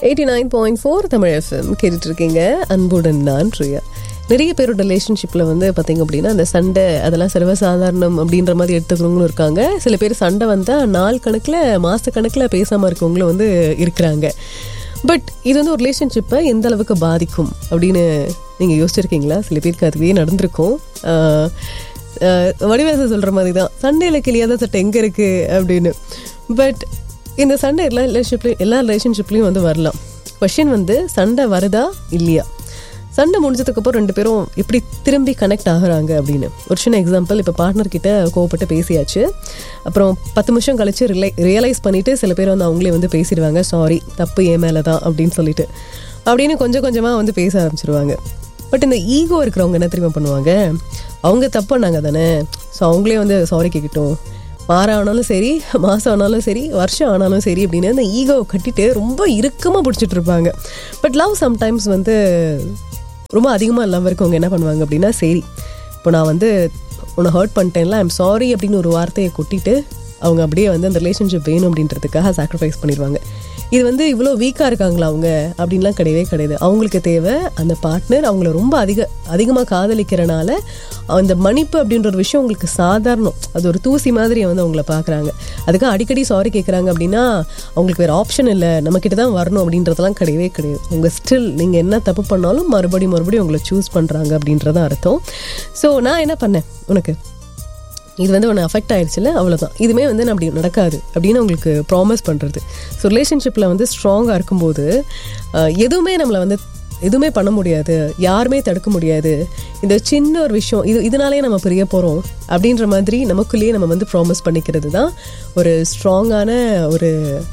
eighty nine point four Tamil FM கேட்டுட்டு இருக்கீங்க அன்புடன் நான் ப்ரியா நிறைய பேரோட ரிலேஷன்ஷிப்பில் வந்து பார்த்தீங்க அப்படின்னா அந்த சண்டை அதெல்லாம் சர்வசாதாரணம் அப்படின்ற மாதிரி எடுத்துக்கிறவங்களும் இருக்காங்க சில பேர் சண்டை வந்தால் நாள் கணக்கில் மாத கணக்கில் பேசாமல் இருக்கவங்களும் வந்து இருக்கிறாங்க பட் இது வந்து ஒரு ரிலேஷன்ஷிப்பை எந்த அளவுக்கு பாதிக்கும் அப்படின்னு நீங்கள் யோசிச்சிருக்கீங்களா சில பேருக்கு அதுவே நடந்திருக்கும் ஆஹ் ஆஹ் வடிவேசம் சொல்கிற மாதிரி தான் சண்டையில் கிளியாத சட்டை எங்கே இருக்குது அப்படின்னு பட் இந்த சண்டை எல்லா ரிலேஷன்ஷிப்லையும் எல்லா ரிலேஷன்ஷிப்லேயும் வந்து வரலாம் கொஷின் வந்து சண்டை வருதா இல்லையா சண்டை முடிஞ்சதுக்கப்புறம் ரெண்டு பேரும் எப்படி திரும்பி கனெக்ட் ஆகுறாங்க அப்படின்னு ஒரு சின்ன எக்ஸாம்பிள் இப்போ பார்ட்னர் கிட்ட கோவப்பட்டு பேசியாச்சு அப்புறம் பத்து நிமிஷம் கழிச்சு ரிலை ரியலைஸ் பண்ணிட்டு சில பேர் வந்து அவங்களே வந்து பேசிடுவாங்க சாரி தப்பு என் மேலே தான் அப்படின்னு சொல்லிட்டு அப்படின்னு கொஞ்சம் கொஞ்சமாக வந்து பேச ஆரம்பிச்சிருவாங்க பட் இந்த ஈகோ இருக்கிறவங்க என்ன தெரியுமா பண்ணுவாங்க அவங்க தப்பு பண்ணாங்க தானே ஸோ அவங்களே வந்து சாரி கேட்கட்டும் வாரம் ஆனாலும் சரி மாதம் ஆனாலும் சரி வருஷம் ஆனாலும் சரி அப்படின்னு அந்த ஈகோவை கட்டிட்டு ரொம்ப இறுக்கமாக பிடிச்சிட்டு இருப்பாங்க பட் லவ் சம்டைம்ஸ் வந்து ரொம்ப அதிகமாக லவ் இருக்கவங்க என்ன பண்ணுவாங்க அப்படின்னா சரி இப்போ நான் வந்து உன்னை ஹர்ட் பண்ணிட்டேன்ல ஐம் சாரி அப்படின்னு ஒரு வார்த்தையை கொட்டிட்டு அவங்க அப்படியே வந்து அந்த ரிலேஷன்ஷிப் வேணும் அப்படின்றதுக்காக சாக்ரிஃபைஸ் பண்ணிடுவாங்க இது வந்து இவ்வளோ வீக்காக இருக்காங்களா அவங்க அப்படின்லாம் கிடையவே கிடையாது அவங்களுக்கு தேவை அந்த பார்ட்னர் அவங்கள ரொம்ப அதிக அதிகமாக காதலிக்கிறனால அந்த மன்னிப்பு அப்படின்ற ஒரு விஷயம் உங்களுக்கு சாதாரணம் அது ஒரு தூசி மாதிரி வந்து அவங்கள பார்க்குறாங்க அதுக்கு அடிக்கடி சாரி கேட்குறாங்க அப்படின்னா அவங்களுக்கு வேறு ஆப்ஷன் இல்லை நம்மக்கிட்ட தான் வரணும் அப்படின்றதெல்லாம் கிடையவே கிடையாது அவங்க ஸ்டில் நீங்கள் என்ன தப்பு பண்ணாலும் மறுபடியும் மறுபடியும் உங்களை சூஸ் பண்ணுறாங்க அப்படின்றதான் அர்த்தம் ஸோ நான் என்ன பண்ணேன் உனக்கு இது வந்து ஒன்று அஃபெக்ட் ஆயிடுச்சுல அவ்வளோதான் இதுவுமே வந்து நான் அப்படி நடக்காது அப்படின்னு உங்களுக்கு ப்ராமிஸ் பண்ணுறது ஸோ ரிலேஷன்ஷிப்பில் வந்து ஸ்ட்ராங்காக இருக்கும்போது அஹ், எதுவுமே நம்மளை வந்து எதுவுமே பண்ண முடியாது யாருமே தடுக்க முடியாது இந்த சின்ன ஒரு விஷயம் இது இதனாலேயே நம்ம பிரிய போகிறோம் அப்படின்ற மாதிரி நமக்குள்ளேயே நம்ம வந்து ப்ராமிஸ் பண்ணிக்கிறது தான் ஒரு ஸ்ட்ராங்கான ஒரு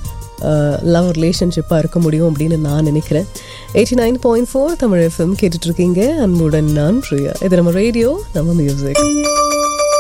லவ் ரிலேஷன்ஷிப்பாக இருக்க முடியும் அப்படின்னு நான் நினைக்கிறேன் eighty nine point four Tamil FM கேட்டுட்ருக்கீங்க அன்புடன் நான் பிரியா இது நம்ம ரேடியோ நம்ம மியூசிக்